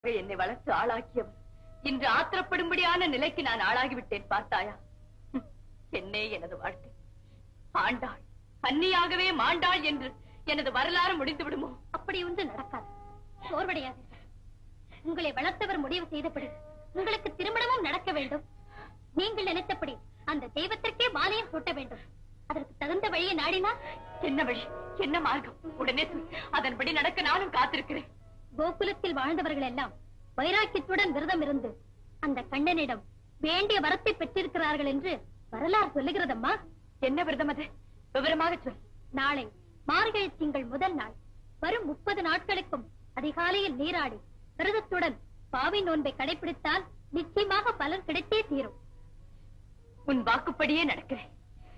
என்னை வளர்த்து ஆளாக்கியவர் இன்று ஆத்திரப்படும்படியான நிலைக்கு நான் ஆளாகிவிட்டேன் பார்த்தாயா ஹம், என்னே எனது வாழ்க்கை ஆண்டாள் கன்னியாகவே மாண்டாள் என்று எனது வரலாறு முடிந்து விடுமோ அப்படி ஒன்று நடக்காது சோர்வடையாதீர்கள் உங்களை வளர்த்தவர் முடிவு செய்தபடி உங்களுக்கு திருமணமும் நடக்க வேண்டும் நீங்கள் நினைத்தபடி அந்த தெய்வத்திற்கே மாலையும் சூட்ட வேண்டும் அதற்கு தகுந்த வழியை நாடினால் என்ன வழி என்ன மார்க்கம் உடனே சொல் அதன்படி நடக்க நானும் காத்திருக்கிறேன் கோகுலத்தில் வாழ்ந்தவர்கள் எல்லாம் வைராக்கியத்துடன் விரதம் இருந்து அந்த கண்ணனிடம் வேண்டிய வரத்தை பெற்றிருக்கிறார்கள் என்று வரலாறு சொல்லுகிறதம்மா என்ன விரதம் அது விவரமாக சொல் நாளை மார்கழி திங்கள் முதல் நாள் வரும் முப்பது நாட்களுக்கும் அதிகாலையில் நீராடி விரதத்துடன் பாவி நோன்பை கடைபிடித்தால் நிச்சயமாக பலன் கிடைத்தே தீரும் உன் வாக்குப்படியே நடக்கிறேன்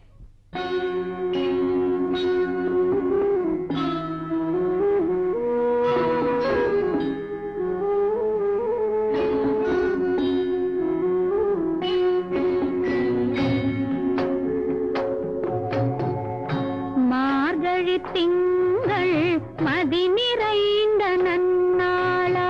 மார்கழி திங்கள் மதி நிறைந்த நன்னாளால்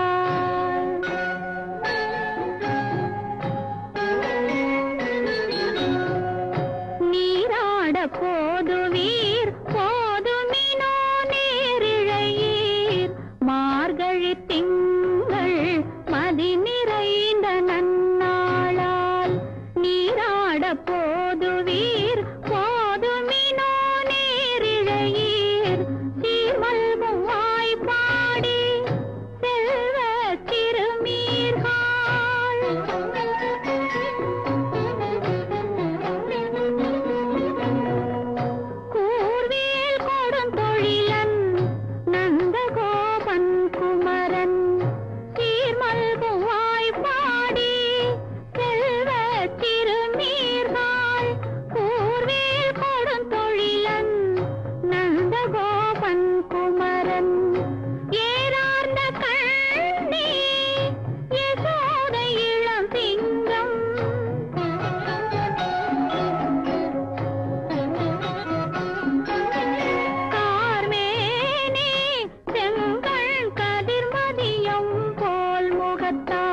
நீராட போதுவீர் போதுமினோ நேரிழையீர் மார்கழி திங்கள் மதி நிறைந்த நன்னாளால் நீராட போதுவீர் போதுமினோ நேரிழையீர் சீர்மல்கும் வாய்ப்பாடி செல்வ திருமீர்கள் கூர்வேல் கொடுந்தொழிலன் நந்தகோபன் குமரன் சீர்மல்கும் வாய்ப்பாடி செல்வ திருநீர்காள் கூர்வேல் கொடுந்தொழிலன் நந்தகோபன் குமரன் ஏறார்ந்த கண்ணி யசோதை இளம் சிங்கம் கார்மேனி செங்கண் கதிர்மதியம் போல் முகத்தார்